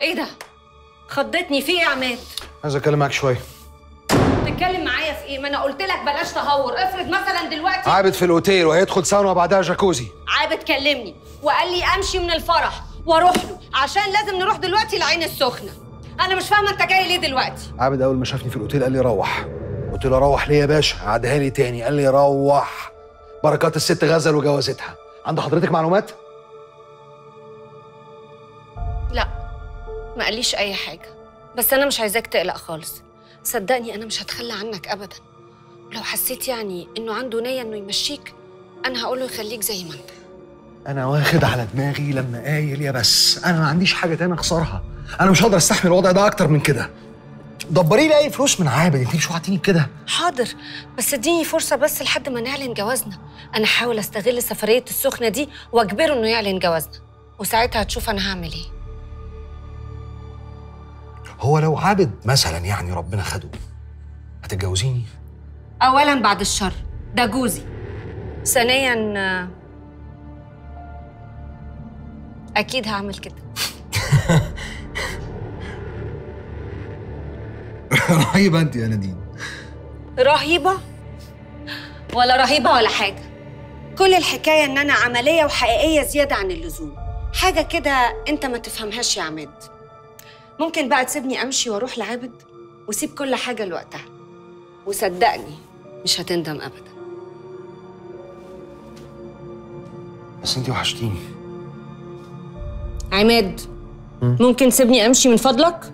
ايه ده خضتني في ايه يا عماد عايز اتكلم معاك شويه تتكلم معايا في ايه ما انا قلت لك بلاش تهور افرض مثلا دلوقتي عابد في الاوتيل وهيدخل ساونا وبعدها جاكوزي عابد كلمني وقال لي امشي من الفرح واروح له عشان لازم نروح دلوقتي العين السخنه انا مش فاهمه انت جاي ليه دلوقتي عابد اول ما شافني في الاوتيل قال لي روح قلت له روح ليه يا باشا عادها لي تاني قال لي روح بركات الست غزل وجوازتها عند حضرتك معلومات لا ما قاليش اي حاجه بس انا مش عايزاك تقلق خالص صدقني انا مش هتخلى عنك ابدا لو حسيت يعني انه عنده نيه انه يمشيك انا هقوله يخليك زي ما انت انا واخد على دماغي لما قايل يا بس انا ما عنديش حاجه تاني اخسرها انا مش هقدر استحمل الوضع ده اكتر من كده دبري لي اي فلوس من عابد انت مش وعدتيني بكده حاضر بس اديني فرصه بس لحد ما نعلن جوازنا انا هحاول استغل سفريه السخنه دي واجبره انه يعلن جوازنا وساعتها هتشوف انا هعمل ايه هو لو عابد مثلا يعني ربنا خده هتتجوزيني اولا بعد الشر ده جوزي ثانيا آه، اكيد هعمل كده رهيبه انت يا نادين رهيبة ولا رهيبة ولا حاجة كل الحكاية إن أنا عملية وحقيقية زيادة عن اللزوم حاجة كده أنت ما تفهمهاش يا عماد ممكن بقى تسيبني أمشي وأروح لعابد وسيب كل حاجة لوقتها وصدقني مش هتندم أبدا بس انت وحشتيني عماد ممكن تسيبني أمشي من فضلك؟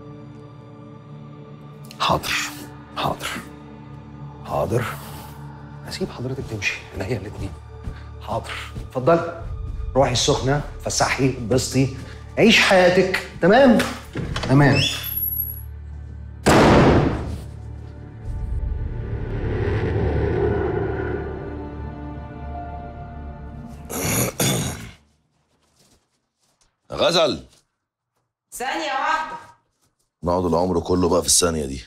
حاضر حاضر حاضر هسيب حضرتك تمشي انا هي الاتنين حاضر اتفضلي روحي السخنه فسحي اتبسطي عيش حياتك تمام تمام غزل ثانية واحدة نقعد العمر كله بقى في الثانية دي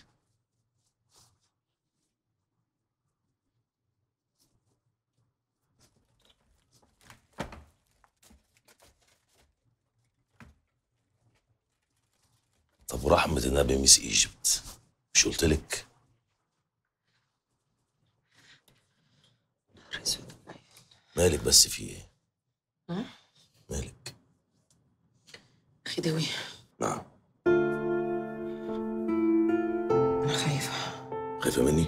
طب ورحمة النبي ميس ايجيبت مش قلت لك مالك بس في ايه؟ مالك؟ خدوي نعم أنا خايفة خايفة مني؟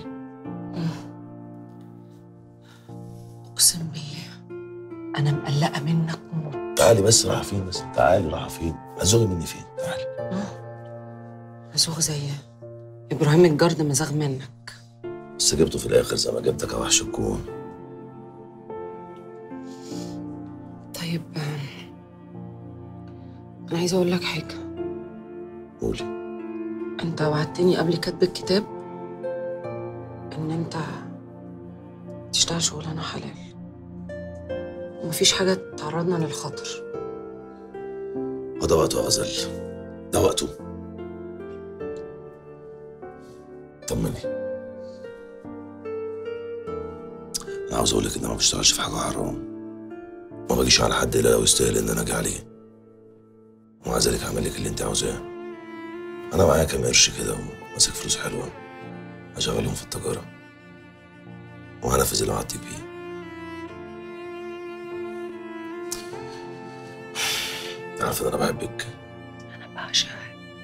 أقسم بالله أنا مقلقة منك موت تعالي بس رايحة فين بس تعالي رايحة فين هتزوغي مني فين تعالي مزوغ زي إبراهيم الجرد مزاغ منك بس جبته في الاخر زي ما جبتك يا وحش الكون طيب آه، أنا عايزة أقول لك حاجة قولي أنت وعدتني قبل كتب الكتاب إن أنت تشتغل شغلانة حلال ومفيش حاجة تعرضنا للخطر وده وقته يا غزل ده وقته طمني انا عاوز اقول لك ان انا ما بشتغلش في حاجه حرام ما باجيش على حد الا لو يستاهل ان انا اجي عليه ومع ذلك هعمل لك اللي انت عاوزاه انا معايا كام قرش كده وماسك فلوس حلوه هشغلهم في التجاره وهنفذ اللي وعدتك بيه عارف ان انا بحبك أنا بعشقك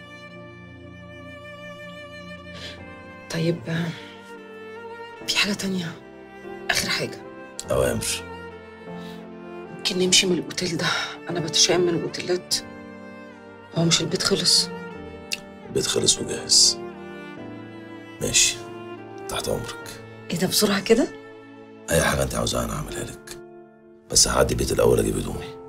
طيب آه، في حاجة تانية آخر حاجة اوامر ممكن نمشي من الأوتيل ده أنا بتشائم من الأوتيلات هو مش البيت خلص البيت خلص وجاهز ماشي تحت امرك إيه ده بسرعة كده؟ اي حاجه انت عاوزاها انا هعملها لك بس هعدي بيت الاول اجيب هدومي